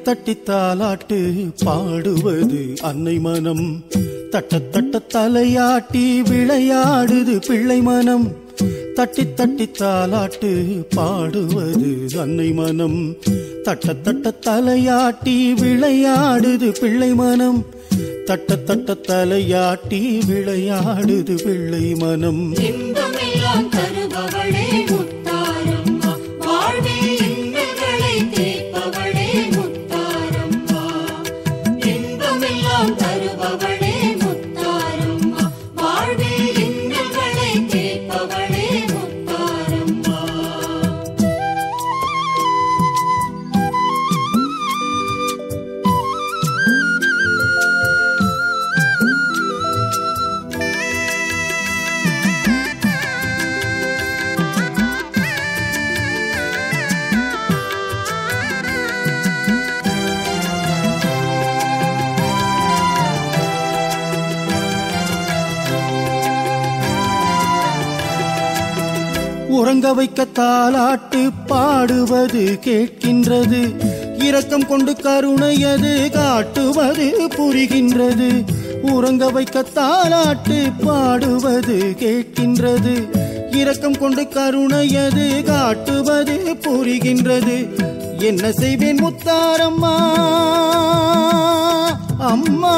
தட்டி தாலாட்டு பாடுவது அன்னை மனம் தட்ட தட்ட தலையாட்டி விளையாடுது பிள்ளை மனம் தட்டி தட்டி தாலாட்டு பாடுவது அன்னை மனம் தட்ட தட்ட தலையாட்டி விளையாடுது பிள்ளை மனம் தட்ட தட்ட தலையாட்டி விளையாடுது பிள்ளை மனம் இன்பமெல்லாம் தருபவளே முத்தாரம்மா வாழ்வில் இன்னல்களை தீர்ப்பவளே முத்தாரம்மா இன்பமெல்லாம் தருபவளே முத்தாரம்மா வாழ்வில் இன்னல்களை தீர்ப்பவளே முத்தாரம்மா உறங்க வைக்க தாலாட்டு பாடுவது கேட்கின்றது இரக்கம் கொண்டு கருணையது காட்டுவது புரிகின்றது உறங்க வைக்க தாலாட்டு பாடுவது கேட்கின்றது இரக்கம் கொண்டு கருணையது காட்டுவது புரிகின்றது என்ன செய்வேன் முத்தாரம்மா அம்மா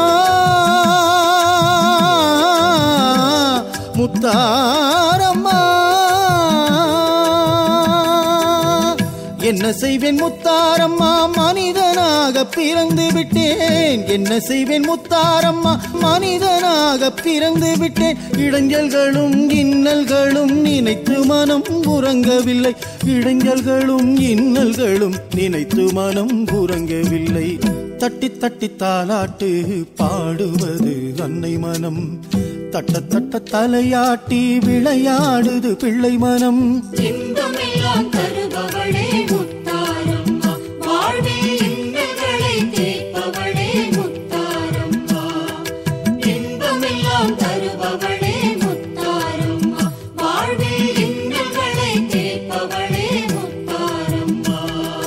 முத்தாரம்மா என்ன செய்வேன் முத்தாரம்மா மனிதனாக பிறந்து விட்டேன் என்ன செய்வேன் முத்தாரம்மா மனிதனாக பிறந்து விட்டேன் இடைஞ்சல்களும் இன்னல்களும் நினைத்து மனம் உறங்கவில்லை இடைஞ்சல்களும் இன்னல்களும் நினைத்து மனம் உறங்கவில்லை தட்டி தட்டி தாலாட்டு பாடுவது அன்னை மனம் தட்ட தட்ட தலையாட்டி விளையாடுது பிள்ளை மனம் இன்பமெல்லாம் தருபவளே முத்தாரம்மா வாழ்வில் இன்னல்களை தீர்ப்பவளே முத்தாரம்மா இன்பமெல்லாம் தருபவளே முத்தாரம்மா வாழ்வில் இன்னல்களை தீர்ப்பவளே முத்தாரம்மா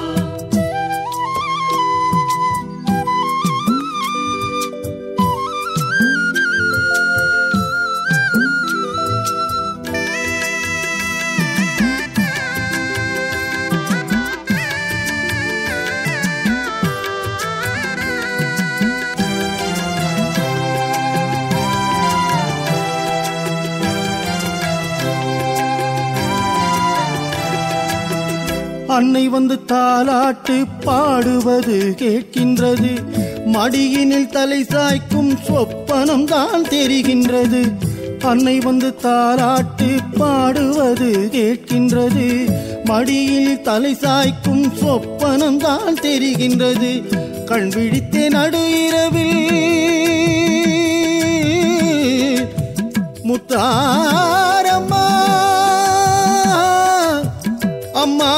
அன்னை வந்து தாலாட்டு பாடுவது கேட்கின்றது மடியினில் தலை சாய்க்கும் சொப்பனம் தான் தெரிகின்றது அன்னை வந்து தாலாட்டு பாடுவது கேட்கின்றது மடியில் தலை சாய்க்கும் சொப்பனம் தான் தெரிகின்றது கண் விழித்தே நடு இரவில் முத்தாரம்மா அம்மா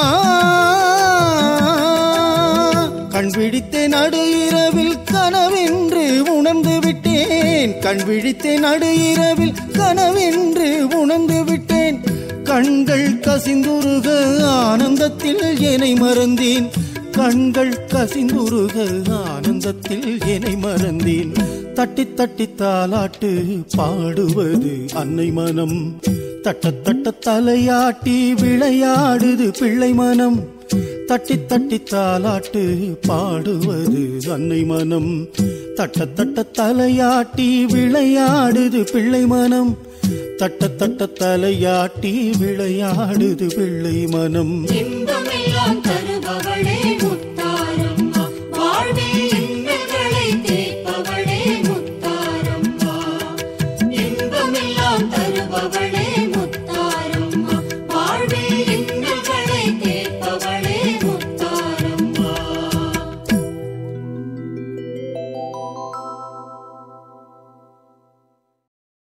கண் விழித்தே நடு இரவில் கனவென்று உணர்ந்து விட்டேன் கண் விழித்தே நடு இரவில் கனவென்று உணர்ந்து விட்டேன் கண்கள் கசிந்துருக ஆனந்தத்தில் என்னை மறந்தேன் கண்கள் கசிந்துருக ஆனந்தத்தில் என்னை மறந்தேன் தட்டி தட்டி தாலாட்டு பாடுவது அன்னை மனம் தட்ட தட்ட தலையாட்டி விளையாடுது பிள்ளை மனம் தட்டி தட்டி தாலாட்டு பாடுவது அன்னை மனம் தட்ட தட்ட தலையாட்டி விளையாடுது பிள்ளை மனம் தட்ட தட்ட தலையாட்டி விளையாடுது பிள்ளை மனம் இன்பமெல்லாம்